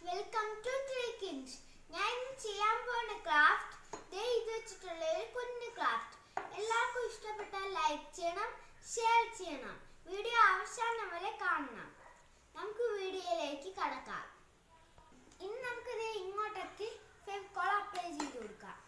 welcome to ട്രീക്കിൻസ് ഞാൻ ഇന്ന് ചെയ്യാൻ പോകുന്ന ക്രാഫ്റ്റ് ദേ ഇത് വെച്ചിട്ടുള്ള ഒരു കുഞ്ഞു ക്രാഫ്റ്റ് എല്ലാവർക്കും ഇഷ്ടപ്പെട്ടാൽ ലൈക്ക് ചെയ്യണം ഷെയർ ചെയ്യണം വീഡിയോ അവസാനം വരെ കാണണം നമുക്ക് വീഡിയോയിലേക്ക് കടക്കാം ഇനി നമുക്ക് ഇത് ഇങ്ങോട്ടേക്ക് ഫെവിക്കോൾ അപ്ലൈ ചെയ്ത് കൊടുക്കാം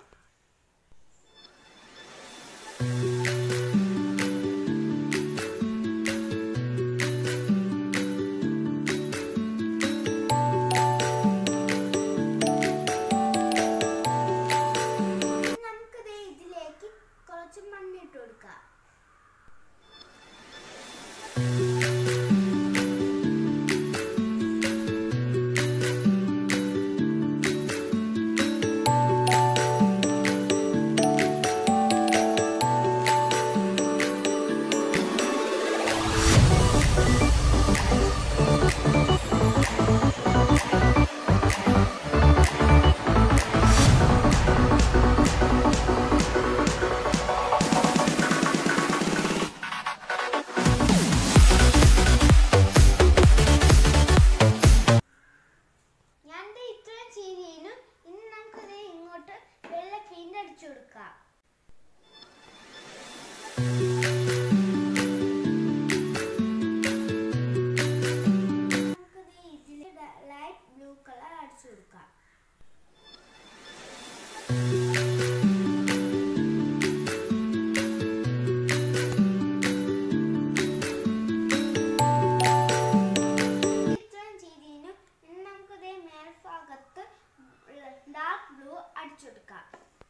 ഇനി നമുക്കിത് ഇതിലേക്ക് കുറച്ച് മണ്ണിട്ട് കൊടുക്കാം ഞാൻ ദേ ഇത്രയും ചെയ്തതിനു ഇനി നമുക്കിത് ഇങ്ങോട്ട് വെള്ള പെയിന്റ് അടിച്ചു കൊടുക്കാം നമുക്കിത് ഇതിൽ ലൈറ്റ് ബ്ലൂ കളർ അടിച്ചു കൊടുക്കാം ഇത്രയും ചെയ്തതിനു ഇനി നമുക്കിത് മേൽഭാഗത്ത് ഡാർക്ക് ബ്ലൂ അടിച്ചെടുക്കാം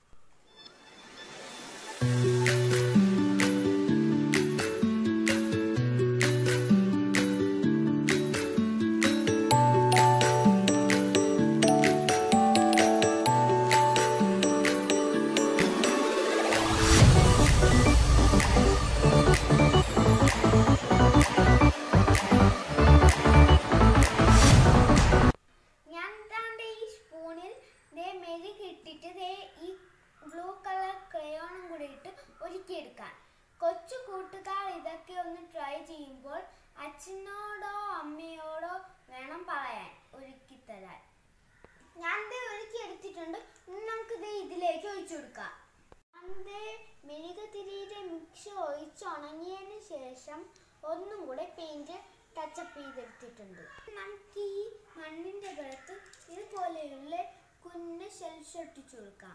ഞാൻ ദാണ്ടെ ഈ സ്പൂണിൽ ദേ മെഴുക് ഇട്ടിട്ട് ദേ ഈ ബ്ലൂ കളർ ക്രയോണും കൂടി ഇട്ട് ഒരുക്കിയെടുക്കാൻ കൊച്ചു കൂട്ടുകാർ ഇതൊക്കെ ഒന്ന് ട്രൈ ചെയ്യുമ്പോൾ അച്ഛനോടോ അമ്മയോടോ വേണം പറയാൻ ഒരുക്കി തരാൻ ഞാൻ ദേ ഒരുക്കി എടുത്തിട്ടുണ്ട് ഇനി നമുക്ക് ദേ ഇതിലേക്ക് ഒഴിച്ചു കൊടുക്കാം അന്തേ മെഴുക് തിരിയുടെ മിക്സ് ഒഴിച്ച് ഉണങ്ങിയതിന് ശേഷം ഒന്നും കൂടെ പെയിന്റ് ടച്ചപ്പ് ചെയ്തെടുത്തിട്ടുണ്ട് നമുക്ക് ഈ മണ്ണിന്റെ പുറത്ത് ഇതുപോലെയുള്ള കുഞ്ഞ് ഷെൽസ് ഒട്ടിച്ചു കൊടുക്കാം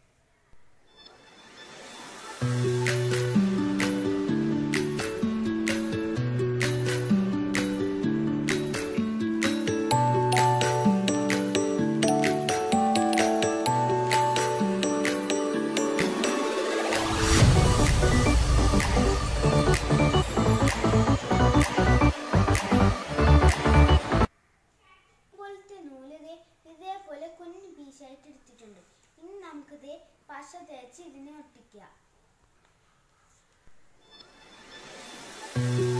പോലത്തെ നൂല് ദേ ഇതേപോലെ കുഞ്ഞു പീസായിട്ട് എടുത്തിട്ടുണ്ട് ഇനി നമുക്കിത് പശ തേച്ച് ഇതിനെ ഒട്ടിക്കാം